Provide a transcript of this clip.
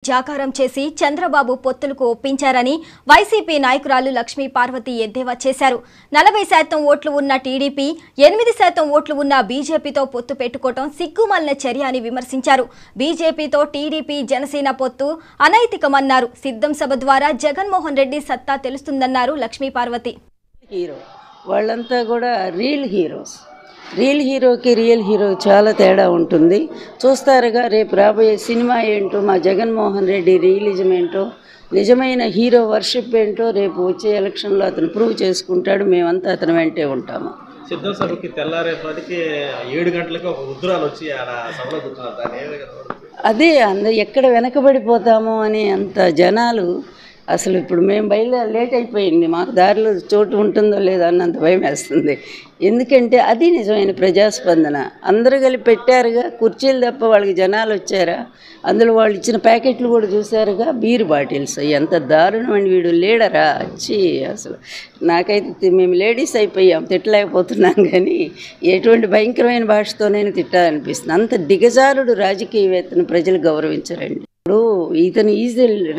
జాకారం చేసి చంద్రబాబు పొత్తులకు ఒప్పించారని వైసీపీ నాయకురాలు లక్ష్మీ పార్వతి ఎద్దేవా చేశారు నలభై శాతం ఓట్లు ఉన్న టీడీపీ ఎనిమిది శాతం ఓట్లు ఉన్న బీజేపీతో పొత్తు పెట్టుకోవటం సిగ్గుమాలిన చర్య అని విమర్శించారు బీజేపీతో టీడీపీ జనసేన పొత్తు అనైతికమన్నారు సిద్ధం సభ ద్వారా జగన్మోహన్ రెడ్డి సత్తా తెలుస్తుందన్నారు లక్ష్మీ పార్వతి హీరో వాళ్ళంతా కూడా రియల్ హీరోస్ రియల్ హీరోకి రియల్ హీరో చాలా తేడా ఉంటుంది చూస్తారుగా రేపు రాబోయే సినిమా ఏంటో మా జగన్మోహన్ రెడ్డి రియలిజం ఏంటో నిజమైన హీరో వర్షిప్ ఏంటో రేపు వచ్చే ఎలక్షన్లో అతను ప్రూవ్ చేసుకుంటాడు మేమంతా అతను వెంటే ఉంటాము సిద్ధం సభకి తెల్లారేపటికి ఏడు గంటలకి ఒక ఉద్రాలు వచ్చి ఆడ సభలో కూర్చున్నారు దాన్ని ఏ విధంగా చూడొచ్చు? అదే అంద ఎక్కడ వెనకబడిపోతామో అని అంత జనాలు అసలు ఇప్పుడు మేము బయలుదేరి లేట్ అయిపోయింది మాకు దారిలో చోటు ఉంటుందో లేదో అన్నంత భయం వేస్తుంది ఎందుకంటే అది నిజమైన ప్రజాస్పందన అందరూ కలిపి పెట్టారుగా కుర్చీలు తప్ప వాళ్ళకి జనాలు వచ్చారా అందులో వాళ్ళు ఇచ్చిన ప్యాకెట్లు కూడా చూసారుగా బీర్ బాటిల్స్ ఎంత దారుణం అండి వీడు లీడరా వచ్చి అసలు నాకైతే తి- మేము లేడీస్ అయిపోయాం తిట్టలేకపోతున్నాం కానీ ఎటువంటి భయంకరమైన భాషతో నేను తిట్టాలనిపిస్తుంది అంత దిగజారుడు రాజకీయవేత్తను ప్రజలు గౌరవించరండి ఇప్పుడు ఇతను ఈజీ